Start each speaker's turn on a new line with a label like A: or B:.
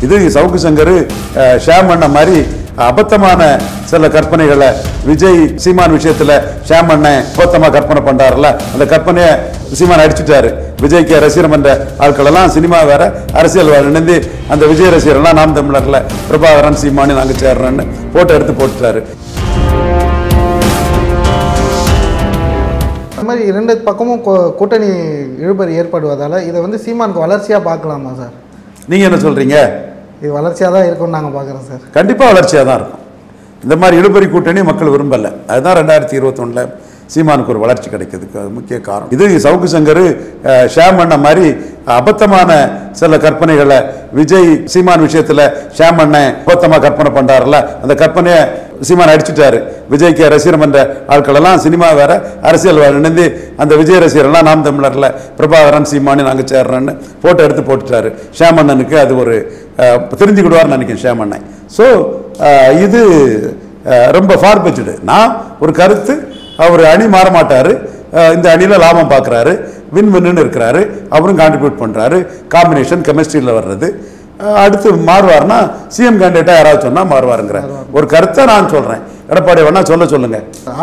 A: இது சவுக்கு சங்கர் அஹ், ஷாம் அண்ணா மாதிரி அபத்தமான சில கற்பனைகளை விஜய் சீமான் விஷயத்துல ஷாம் அண்ணன் அபத்தமா கற்பனை பண்றாருல அந்த கற்பனையை சீமான் அடிச்சுட்டாரு விஜய்க்கு ரசிகர் மன்ற ஆட்கள் எல்லாம் சினிமா வேற அரசியல் வேற இணைந்து அந்த விஜய் ரசிகர் எல்லாம் நாம் தமிழர்ல பிரபாகரன் சீமானு நாங்க சேர்றோன்னு போட்டோ எடுத்து போட்டுட்டாரு
B: அந்த மாதிரி இரண்டு பக்கமும் கூ- கூட்டணி இழுபறி ஏற்படுவதால் இதை வந்து சீமானுக்கு வளர்ச்சியாக பார்க்கலாமா சார்
A: நீங்க என்ன சொல்றீங்க
B: இது வளர்ச்சியாக தான் இருக்கும்னு நாங்கள் பார்க்குறோம் சார்
A: கண்டிப்பா வளர்ச்சியாக தான் இருக்கும் இந்த மாதிரி இழுபறி கூட்டணி மக்கள் விரும்பல அதுதான் ரெண்டாயிரத்தி இருபத்தொன்னுல சீமானுக்கு ஒரு வளர்ச்சி கிடைக்கிறதுக்கு அது முக்கிய காரணம் இது சவுக்கு சங்கர் அஹ், ஷாம் அண்ணா மாதிரி அபத்தமான சில கற்பனைகளை விஜய் சீமான் விஷயத்துல ஷாம் அண்ணன் அபத்தமா கற்பனை பண்றாருல அந்த கற்பனையை சீமான் அடிச்சுட்டாரு விஜய்க்கு ரசிகர் மன்ற ஆட்கள் எல்லாம் சினிமா வேற அரசியல் வேற இணைந்து அந்த விஜய் ரசிகர் எல்லாம் நாம் தமிழர்ல பிரபாகரன் சீமானு நாங்க சேர்றோன்னு போட்டோ எடுத்து போட்டுட்டாரு ஷாம் அண்ணனுக்கு அது ஒரு அஹ், தெரிஞ்சுக்கிடுவார்னு நினைக்கிறேன் ஷாம் அண்ணன் ஸோ இது அஹ், ரொம்ப ஃபார்பெச்சுடு நான் ஒரு கருத்து அவர் அணி மாற மாட்டாரு அஹ், இந்த அணியில் லாபம் பார்க்குறாரு வின் வின்னு இருக்கிறாரு அவரும் கான்ட்ரிபியூட் பண்ணுறாரு காம்பினேஷன் கெமிஸ்ட்ரியில் வர்றது அஹ், அடுத்து மாறுவார்னா சிஎம் கேண்டிடேட்டாக யாராவது சொன்னால் மாறுவாருங்கிற ஒரு கருத்தை நான் சொல்கிறேன் எடப்பாடி வேணா சொல்ல சொல்லுங்கள்